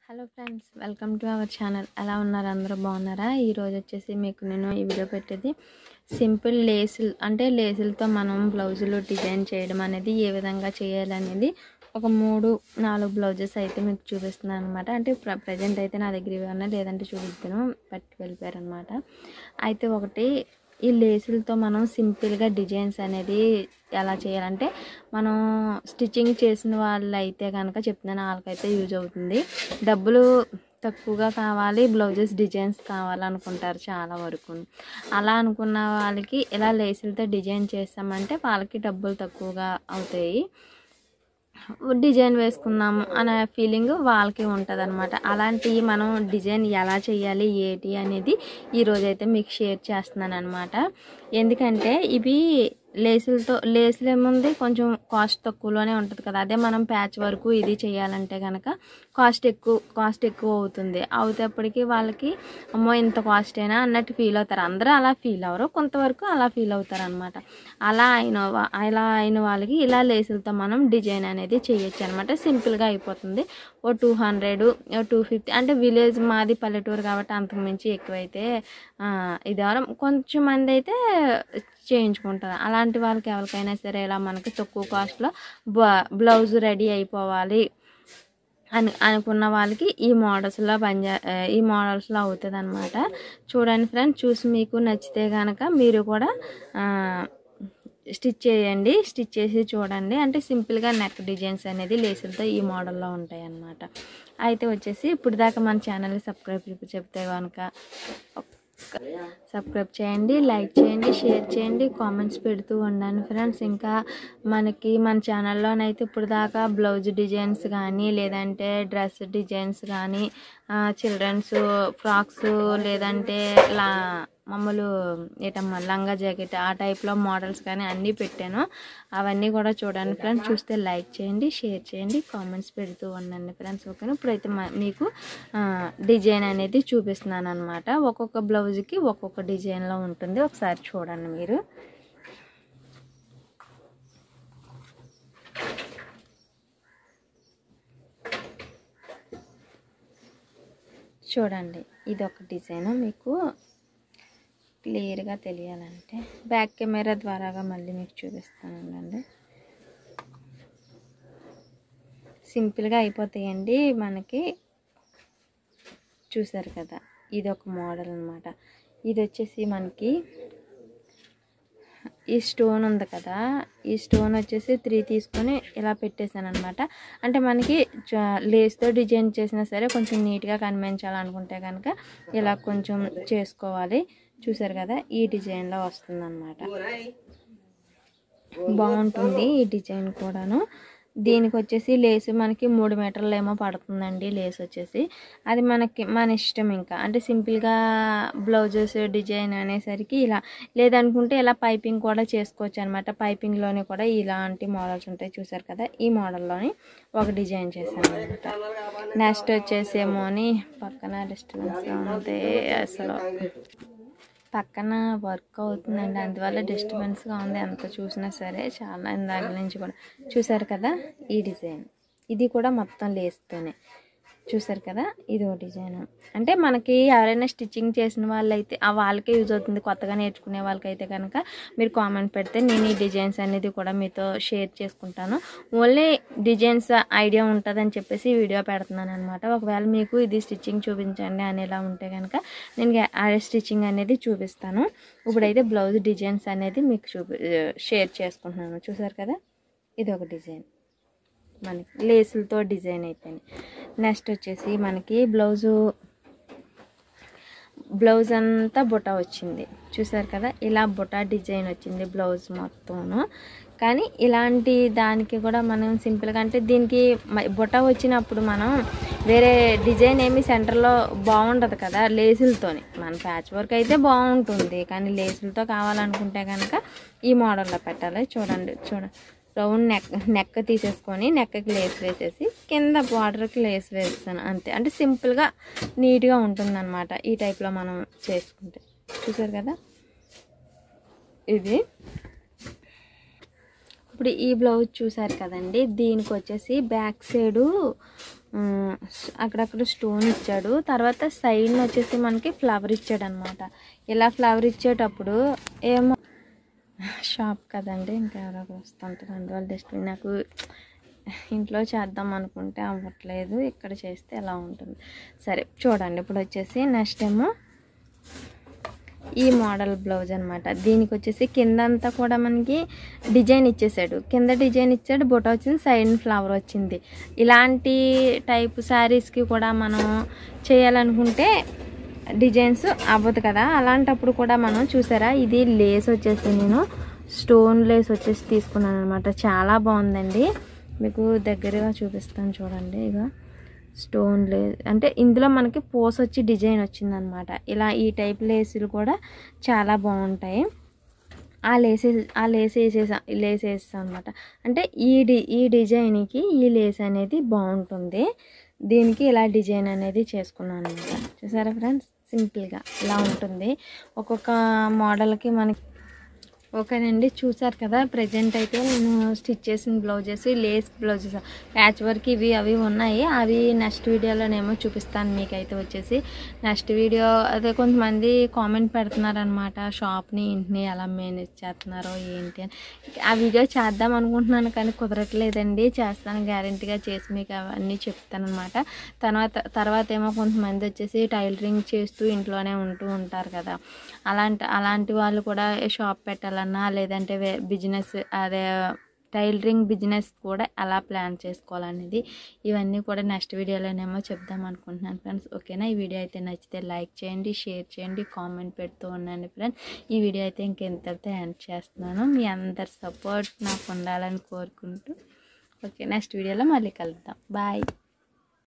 hello friends welcome to our channel ఎలా ఉన్నారు అందరూ బాగున్నారా ఈరోజు వచ్చేసి మీకు నేను ఈ వీడియో పెట్టేది సింపుల్ లేసులు అంటే లేసులతో మనం బ్లౌజులు డిజైన్ చేయడం అనేది ఏ విధంగా చేయాలనేది ఒక మూడు నాలుగు బ్లౌజెస్ అయితే మీకు చూపిస్తున్నాను అనమాట అంటే ప్ర ప్రజెంట్ అయితే నా దగ్గర ఇవి ఉన్నాయి లేదంటే చూపిస్తాను పట్టి వెళ్ళిపోయారు అనమాట అయితే ఒకటి ఈ లేసులతో మనం సింపుల్గా డిజైన్స్ అనేది ఎలా చేయాలంటే మనం స్టిచ్చింగ్ చేసిన వాళ్ళు అయితే కనుక చెప్తున్నాను వాళ్ళకైతే యూజ్ అవుతుంది డబ్బులు తక్కువగా కావాలి బ్లౌజెస్ డిజైన్స్ కావాలనుకుంటారు చాలా వరకు అలా అనుకున్న వాళ్ళకి ఇలా లేసులతో డిజైన్ చేస్తామంటే వాళ్ళకి డబ్బులు తక్కువగా అవుతాయి డిజైన్ వేసుకుందాము అనే ఫీలింగ్ వాళ్ళకి ఉంటుంది అనమాట అలాంటివి మనం డిజైన్ ఎలా చేయాలి ఏంటి అనేది ఈరోజైతే మీకు షేర్ చేస్తున్నాను అనమాట ఎందుకంటే ఇవి లేసులతో లేసులు ఏముంది కొంచెం కాస్ట్ తక్కువలోనే ఉంటుంది కదా అదే మనం ప్యాచ్ వరకు ఇది చేయాలంటే కనుక కాస్ట్ ఎక్కువ కాస్ట్ ఎక్కువ అవుతుంది అవుతేప్పటికి వాళ్ళకి అమ్మో ఇంత కాస్ట్ అయినా అన్నట్టు ఫీల్ అవుతారు అందరూ అలా ఫీల్ అవ్వరు కొంతవరకు అలా ఫీల్ అవుతారు అనమాట అలా అయిన వా- అలా అయిన వాళ్ళకి ఇలా లేసులతో మనం డిజైన్ అనేది చేయొచ్చు అనమాట సింపుల్గా అయిపోతుంది ఓ టూ హండ్రెడ్ ఓ టూ ఫిఫ్టీ అంటే విలేజ్ మాది పల్లెటూరు కాబట్టి అంతకుమించి ఎక్కువైతే ఆ, ఇది ఎవరం కొంచెం మంది అయితే చేయించుకుంటారు అలాంటి వాళ్ళకి ఎవరికైనా సరే ఇలా మనకి తక్కువ కాస్ట్లో బ్లౌజ్ రెడీ అయిపోవాలి అని అనుకున్న వాళ్ళకి ఈ మోడల్స్లో పనిచే ఈ మోడల్స్లో అవుతుంది అనమాట చూడండి ఫ్రెండ్స్ చూసి మీకు నచ్చితే కనుక మీరు కూడా స్టిచ్ చేయండి స్టిచ్ చేసి చూడండి అంటే సింపుల్గా నెక్ డిజైన్స్ అనేది లేసులతో ఈ మోడల్లో ఉంటాయి అన్నమాట అయితే వచ్చేసి ఇప్పుడు దాకా మన ఛానల్ని సబ్స్క్రైబ్ చెప్తే కనుక సబ్స్క్రైబ్ చేయండి లైక్ చేయండి షేర్ చేయండి కామెంట్స్ పెడుతూ ఉండండి ఫ్రెండ్స్ ఇంకా మనకి మన ఛానల్లోనైతే ఇప్పుడు దాకా బ్లౌజ్ డిజైన్స్ కానీ లేదంటే డ్రెస్ డిజైన్స్ కానీ చిల్డ్రన్స్ ఫ్రాక్స్ లేదంటే లా మామూలు ఏటమ్మా లంగా జాకెట్ ఆ టైప్లో మోడల్స్ కానీ అన్నీ పెట్టాను అవన్నీ కూడా చూడండి ఫ్రెండ్స్ చూస్తే లైక్ చేయండి షేర్ చేయండి కామెంట్స్ పెడుతూ ఉండండి ఫ్రెండ్స్ ఓకేనా ఇప్పుడైతే మ- మీకు ఆ, డిజైన్ అనేది చూపిస్తున్నాను అనమాట ఒక్కొక్క బ్లౌజ్కి ఒక్కొక్క డిజైన్లో ఉంటుంది ఒకసారి చూడండి మీరు చూడండి ఇది ఒక డిజైన్ మీకు క్లియర్గా తెలియాలంటే బ్యాక్ కెమెరా ద్వారాగా మళ్ళీ మీకు చూపిస్తానండి సింపుల్గా అయిపోతాయండి మనకి చూసారు కదా ఇది ఒక మోడల్ అనమాట ఇది వచ్చేసి మనకి ఈ స్టోన్ ఉంది కదా ఈ స్టోన్ వచ్చేసి త్రీ తీసుకొని ఇలా పెట్టేశాను అనమాట అంటే మనకి చ- లేస్తో డిజైన్ చేసినా సరే కొంచెం నీట్గా కనిపించాలనుకుంటే కనుక ఇలా కొంచెం చేసుకోవాలి చూసారు కదా ఈ డిజైన్లో వస్తుంది బాగుంటుంది ఈ డిజైన్ కూడాను దీనికి వచ్చేసి లేస్ మనకి మూడు మీటర్లు ఏమో పడుతుందండి లేస్ వచ్చేసి అది మనకి మన ఇష్టం ఇంకా అంటే సింపుల్గా బ్లౌజెస్ డిజైన్ అనేసరికి ఇలా లేదనుకుంటే ఇలా పైపింగ్ కూడా చేసుకోవచ్చు అనమాట పైపింగ్లోనే కూడా ఇలాంటి మోడల్స్ ఉంటాయి చూసారు కదా ఈ మోడల్లోని ఒక డిజైన్ చేశాను అనమాట నెక్స్ట్ వచ్చేసేమోని పక్కన డిస్టర్బెన్స్గా ఉంది అసలు పక్కన వర్క్ అవుతుందండి అందువల్ల డిస్టర్బెన్స్గా ఉంది ఎంత చూసినా సరే చాలా ఇందాక నుంచి కూడా చూసారు కదా ఈ డిజైన్ ఇది కూడా మొత్తం లేస్తూనే చూసారు కదా ఇది ఒక డిజైన్ అంటే మనకి ఎవరైనా స్టిచ్చింగ్ చేసిన వాళ్ళైతే ఆ వాళ్ళకే యూజ్ అవుతుంది కొత్తగా నేర్చుకునే వాళ్ళకైతే కనుక మీరు కామెంట్ పెడితే నేను ఈ డిజైన్స్ అనేది కూడా మీతో షేర్ చేసుకుంటాను ఓన్లీ డిజైన్స్ ఐడియా ఉంటుందని చెప్పేసి ఈ వీడియో పెడుతున్నాను అనమాట ఒకవేళ మీకు ఇది స్టిచ్చింగ్ చూపించండి అనేలా ఉంటే కనుక నేను ఆ స్టిచ్చింగ్ అనేది చూపిస్తాను ఇప్పుడైతే బ్లౌజ్ డిజైన్స్ అనేది మీకు చూపి షేర్ చేసుకుంటున్నాను చూసారు కదా ఇది ఒక డిజైన్ మనకి లేసులతో డిజైన్ అయిపోయింది నెక్స్ట్ వచ్చేసి మనకి బ్లౌజు బ్లౌజ్ అంతా బుట్ట వచ్చింది చూసారు కదా ఇలా బుట్ట డిజైన్ వచ్చింది బ్లౌజ్ మొత్తము కానీ ఇలాంటి దానికి కూడా మనం సింపుల్గా అంటే దీనికి మ- బుట్ట వచ్చినప్పుడు మనం వేరే డిజైన్ ఏమి సెంటర్లో బాగుండదు కదా లేసులతోని మన ప్యాచ్ వర్క్ అయితే బాగుంటుంది కానీ లేసులతో కావాలనుకుంటే కనుక ఈ మోడల్లో పెట్టాలి చూడండి చూడండి రౌండ్ నెక్ నెక్ తీసేసుకొని నెక్కకి లేస్ వేసేసి కింద బార్డర్కి లేస్ వేస్తాను అంతే అంటే సింపుల్గా నీట్గా ఉంటుందన్నమాట ఈ టైప్లో మనం చేసుకుంటే చూసారు కదా ఇది ఇప్పుడు ఈ బ్లౌజ్ చూసారు కదండి దీనికి వచ్చేసి బ్యాక్ సైడు ఉమ్, అక్కడక్కడ స్టోన్ ఇచ్చాడు తర్వాత సైడ్ వచ్చేసి మనకి ఫ్లవర్ ఇచ్చాడు అనమాట ఇలా ఫ్లవర్ ఇచ్చేటప్పుడు ఏమో షాప్ కదండి ఇంకా ఎవరో ఒకరు వస్తుంటారు అందువల్ల డస్ట్బిన్ నాకు ఇంట్లో చేద్దాం అనుకుంటే అవ్వట్లేదు ఇక్కడ చేస్తే ఎలా ఉంటుంది సరే చూడండి ఇప్పుడు వచ్చేసి నెక్స్ట్ ఏమో ఈ మోడల్ బ్లౌజ్ అనమాట దీనికి వచ్చేసి కింద అంతా కూడా మనకి డిజైన్ ఇచ్చేసాడు కింద డిజైన్ ఇచ్చాడు బొట వచ్చింది సైడ్ ఫ్లవర్ వచ్చింది ఇలాంటి టైప్ శారీస్కి కూడా మనం చేయాలనుకుంటే డిజైన్స్ అవ్వదు కదా అలాంటప్పుడు కూడా మనం చూసారా ఇది లేస్ వచ్చేసి నేను స్టోన్ లేస్ వచ్చేసి తీసుకున్నాను అనమాట చాలా బాగుందండి మీకు దగ్గరగా చూపిస్తాను చూడండి ఇక స్టోన్ లే అంటే ఇందులో మనకి పోస్ వచ్చి డిజైన్ వచ్చిందనమాట ఇలా ఈ టైప్ లేసులు కూడా చాలా బాగుంటాయి ఆ లేస్ ఆ లేస్ వేసేసా లేస్ వేస్తాం అనమాట అంటే ఈ డి ఈ డిజైన్కి ఈ లేస్ అనేది బాగుంటుంది దీనికి ఇలా డిజైన్ అనేది చేసుకున్నాను అనమాట చూసారా ఫ్రెండ్స్ సింపుల్గా ఇలా ఉంటుంది ఒక్కొక్క మోడల్కి మనకి ఓకేనండి చూసారు కదా ప్రజెంట్ అయితే నేను స్టిచ్ చేసిన blouses lace blouses patch work ఇవి అవి ఉన్నాయి అవి నెక్స్ట్ వీడియోలోనేమో చూపిస్తాను మీకైతే వచ్చేసి నెక్స్ట్ వీడియో అదే కొంతమంది కామెంట్ పెడుతున్నారనమాట షాప్ని ఇంటిని ఎలా మేనేజ్ చేస్తున్నారో ఏంటి అని ఆ వీడియో చేద్దాం అనుకుంటున్నాను కానీ కుదరట్లేదండి చేస్తాను గ్యారంటీగా చేసి మీకు అవన్నీ చెప్తాను అనమాట తర్వాత తర్వాత ఏమో కొంతమంది వచ్చేసి టైలరింగ్ చేస్తూ ఇంట్లోనే ఉంటూ ఉంటారు కదా అలాంటి అలాంటి వాళ్ళు కూడా షాప్ పెట్టాలన్నా లేదంటే బిజినెస్ అదే టైలరింగ్ బిజినెస్ కూడా ఎలా ప్లాన్ చేసుకోవాలనేది ఇవన్నీ కూడా నెక్స్ట్ వీడియోలోనేమో చెప్దాం అనుకుంటున్నాను ఫ్రెండ్స్ ఓకేనా ఈ వీడియో అయితే నచ్చితే లైక్ చేయండి షేర్ చేయండి కామెంట్ పెడుతూ ఉండండి ఫ్రెండ్స్ ఈ వీడియో అయితే ఇంకెంతతో ఎండ్ చేస్తున్నాను మీ అందరి సపోర్ట్ నాకు ఉండాలని కోరుకుంటూ ఓకే నెక్స్ట్ వీడియోలో మళ్ళీ కలుద్దాం బాయ్